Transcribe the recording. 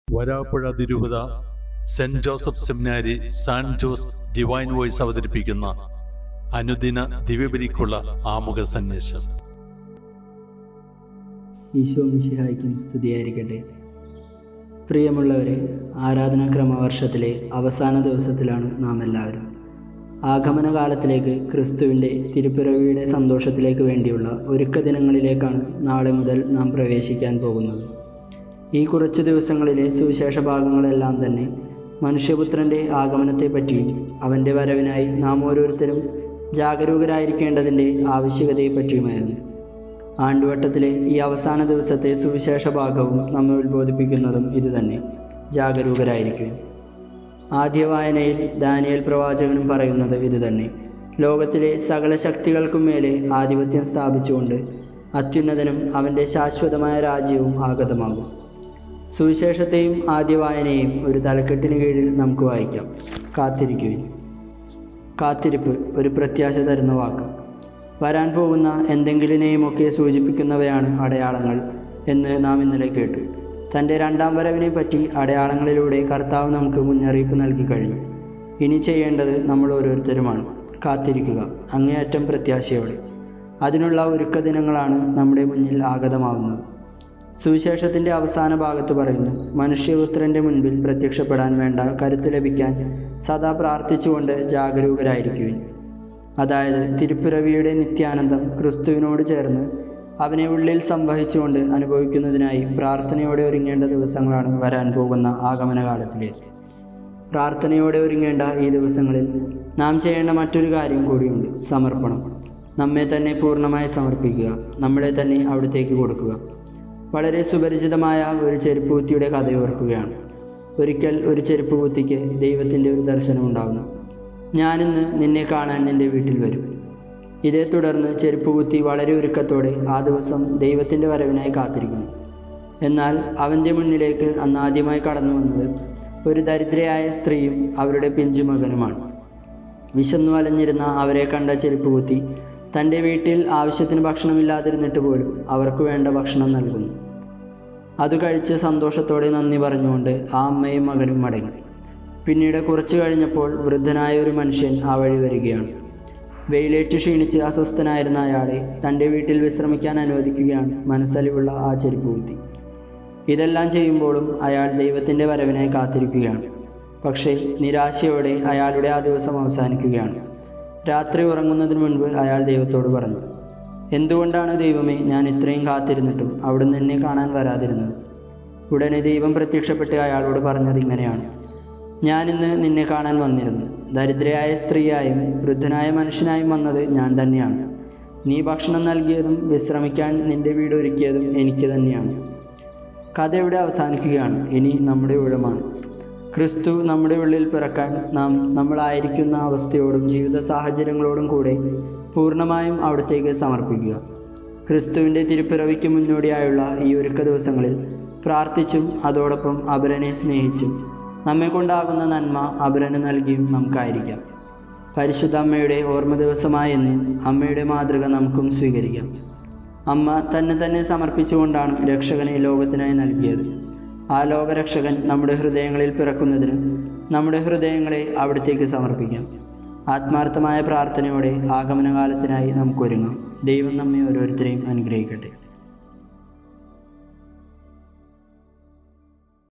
വരാപ്പുഴ തിരുഹുത saint Joseph seminary San Jose divine voice അവതരിപ്പിക്കുന്ന അനുദിന ദിവ്യബലിക്കുള്ള ആമുഖ സന്ദേശം ഈശോ മിശിഹായ്ക്കും സ്തുതിയായിരിക്കട്ടെ പ്രിയമുള്ളവരെ ആരാധനാക്രമ വർഷത്തിലെ അവസാന ദിവസത്തിലാണ് നാം എല്ലാവരും ആഗമന കാലത്തിലേക്ക് ക്രിസ്തുവിൻ്റെ തിരുപ്പിറവിയുടെ സന്തോഷത്തിലേക്ക് വേണ്ടിയുള്ള ഒരുക്ക ദിനങ്ങളിലേക്കാണ് നാളെ മുതൽ നാം പ്രവേശിക്കാൻ പോകുന്നത് ഈ കുറച്ച് ദിവസങ്ങളിലെ സുവിശേഷ ഭാഗങ്ങളെല്ലാം തന്നെ മനുഷ്യപുത്രൻ്റെ ആഗമനത്തെപ്പറ്റിയും അവൻ്റെ വരവിനായി നാം ഓരോരുത്തരും ജാഗരൂകരായിരിക്കേണ്ടതിൻ്റെ ആവശ്യകതയെപ്പറ്റിയുമായിരുന്നു ആണ്ടുവട്ടത്തിലെ ഈ അവസാന ദിവസത്തെ സുവിശേഷ ഭാഗവും നമ്മെ ഉത്ബോധിപ്പിക്കുന്നതും ഇതുതന്നെ ജാഗരൂകരായിരിക്കും ആദ്യ വായനയിൽ ദാനിയൽ പ്രവാചകനും പറയുന്നത് ഇതുതന്നെ ലോകത്തിലെ സകല ശക്തികൾക്കും മേലെ ആധിപത്യം സ്ഥാപിച്ചുകൊണ്ട് അത്യുന്നതനും അവൻ്റെ ശാശ്വതമായ രാജ്യവും ആഗതമാകും സുവിശേഷത്തെയും ആദ്യ വായനയും ഒരു തലക്കെട്ടിന് കീഴിൽ നമുക്ക് വായിക്കാം കാത്തിരിക്കുവിൻ കാത്തിരിപ്പ് ഒരു പ്രത്യാശ തരുന്ന വാക്ക് വരാൻ പോകുന്ന എന്തെങ്കിലിനെയുമൊക്കെ സൂചിപ്പിക്കുന്നവയാണ് അടയാളങ്ങൾ എന്ന് നാം ഇന്നലെ കേട്ടു തൻ്റെ രണ്ടാം വരവിനെ പറ്റി അടയാളങ്ങളിലൂടെ കർത്താവ് നമുക്ക് മുന്നറിയിപ്പ് നൽകി കഴിഞ്ഞു ഇനി ചെയ്യേണ്ടത് നമ്മൾ ഓരോരുത്തരുമാണ് കാത്തിരിക്കുക അങ്ങേയറ്റം പ്രത്യാശയോടെ അതിനുള്ള ഒരുക്ക ദിനങ്ങളാണ് നമ്മുടെ മുന്നിൽ ആഗതമാവുന്നത് സുവിശേഷത്തിൻ്റെ അവസാന ഭാഗത്ത് പറയുന്നു മനുഷ്യപുത്രൻ്റെ മുൻപിൽ പ്രത്യക്ഷപ്പെടാൻ വേണ്ട കരുത്ത് ലഭിക്കാൻ സദാ പ്രാർത്ഥിച്ചുകൊണ്ട് ജാഗരൂകരായിരിക്കുവിൻ അതായത് തിരുപ്പിറവിയുടെ നിത്യാനന്ദം ക്രിസ്തുവിനോട് ചേർന്ന് അവനെ ഉള്ളിൽ സംവഹിച്ചുകൊണ്ട് അനുഭവിക്കുന്നതിനായി പ്രാർത്ഥനയോടെ ഒരുങ്ങേണ്ട ദിവസങ്ങളാണ് വരാൻ പോകുന്ന ആഗമനകാലത്തിലേക്ക് പ്രാർത്ഥനയോടെ ഒരുങ്ങേണ്ട ഈ ദിവസങ്ങളിൽ നാം ചെയ്യേണ്ട മറ്റൊരു കാര്യം കൂടിയുണ്ട് സമർപ്പണം നമ്മെ തന്നെ പൂർണ്ണമായി സമർപ്പിക്കുക നമ്മളെ തന്നെ അവിടത്തേക്ക് കൊടുക്കുക വളരെ സുപരിചിതമായ ഒരു ചെരുപ്പ് കുത്തിയുടെ കഥ ഓർക്കുകയാണ് ഒരിക്കൽ ഒരു ചെരുപ്പ് കുത്തിക്ക് ദൈവത്തിൻ്റെ ഒരു ദർശനം ഉണ്ടാകുന്നു ഞാനിന്ന് നിന്നെ കാണാൻ നിൻ്റെ വീട്ടിൽ വരും ഇതേ തുടർന്ന് ചെരുപ്പ് കുത്തി വളരെ ഒരുക്കത്തോടെ ആ ദിവസം ദൈവത്തിൻ്റെ വരവിനായി കാത്തിരിക്കുന്നു എന്നാൽ അവൻ്റെ മുന്നിലേക്ക് അന്ന് ആദ്യമായി കടന്നു വന്നത് ഒരു ദരിദ്രയായ സ്ത്രീയും അവരുടെ പിഞ്ചുമകനുമാണ് വിശന്നു വലഞ്ഞിരുന്ന അവരെ കണ്ട ചെരുപ്പ് കുത്തി തൻ്റെ വീട്ടിൽ ആവശ്യത്തിന് ഭക്ഷണമില്ലാതിരുന്നിട്ട് പോലും അവർക്ക് വേണ്ട ഭക്ഷണം നൽകുന്നു അത് കഴിച്ച് സന്തോഷത്തോടെ നന്ദി പറഞ്ഞുകൊണ്ട് ആ അമ്മയും മകനും മടങ്ങി പിന്നീട് കുറച്ചു കഴിഞ്ഞപ്പോൾ വൃദ്ധനായ ഒരു മനുഷ്യൻ ആ വഴി വരികയാണ് വെയിലേറ്റ് ക്ഷീണിച്ച് അസ്വസ്ഥനായിരുന്ന അയാളെ തൻ്റെ വീട്ടിൽ വിശ്രമിക്കാൻ അനുവദിക്കുകയാണ് മനസ്സലിവുള്ള ആ ചെരുപ്പ് കുത്തി ഇതെല്ലാം ചെയ്യുമ്പോഴും അയാൾ ദൈവത്തിൻ്റെ വരവിനായി കാത്തിരിക്കുകയാണ് പക്ഷേ നിരാശയോടെ അയാളുടെ ആ ദിവസം അവസാനിക്കുകയാണ് രാത്രി ഉറങ്ങുന്നതിന് മുൻപ് അയാൾ ദൈവത്തോട് പറഞ്ഞു എന്തുകൊണ്ടാണ് ദൈവമേ ഞാൻ ഇത്രയും കാത്തിരുന്നിട്ടും അവിടുന്ന് എന്നെ കാണാൻ വരാതിരുന്നത് ഉടനെ ദൈവം പ്രത്യക്ഷപ്പെട്ട് അയാളോട് പറഞ്ഞത് ഇങ്ങനെയാണ് ഞാനിന്ന് നിന്നെ കാണാൻ വന്നിരുന്നു ദരിദ്രയായ സ്ത്രീയായും വൃദ്ധനായ മനുഷ്യനായും വന്നത് ഞാൻ തന്നെയാണ് നീ ഭക്ഷണം നൽകിയതും വിശ്രമിക്കാൻ നിന്റെ വീട് ഒരുക്കിയതും എനിക്ക് തന്നെയാണ് കഥ ഇവിടെ അവസാനിക്കുകയാണ് ഇനി നമ്മുടെ ഊഴമാണ് ക്രിസ്തു നമ്മുടെ ഉള്ളിൽ പിറക്കാൻ നാം നമ്മളായിരിക്കുന്ന അവസ്ഥയോടും ജീവിത സാഹചര്യങ്ങളോടും കൂടെ പൂർണ്ണമായും അവിടത്തേക്ക് സമർപ്പിക്കുക ക്രിസ്തുവിൻ്റെ തിരുപ്പിറവിക്ക് മുന്നോടിയായുള്ള ഈ ഒരുക്ക ദിവസങ്ങളിൽ പ്രാർത്ഥിച്ചും അതോടൊപ്പം അപരനെ സ്നേഹിച്ചും നമ്മെ കൊണ്ടാകുന്ന നന്മ അപരന് നൽകിയും നമുക്കായിരിക്കാം പരിശുദ്ധ അമ്മയുടെ ഓർമ്മ ദിവസമായ ഇന്ന് അമ്മയുടെ മാതൃക നമുക്കും സ്വീകരിക്കാം അമ്മ തന്നെ തന്നെ സമർപ്പിച്ചുകൊണ്ടാണ് രക്ഷകനെ ലോകത്തിനായി നൽകിയത് ആ ലോകരക്ഷകൻ നമ്മുടെ ഹൃദയങ്ങളിൽ പിറക്കുന്നതിന് നമ്മുടെ ഹൃദയങ്ങളെ അവിടത്തേക്ക് സമർപ്പിക്കാം ആത്മാർത്ഥമായ പ്രാർത്ഥനയോടെ ആഗമനകാലത്തിനായി നമുക്കൊരുങ്ങാം ദൈവം നമ്മെ ഓരോരുത്തരെയും അനുഗ്രഹിക്കട്ടെ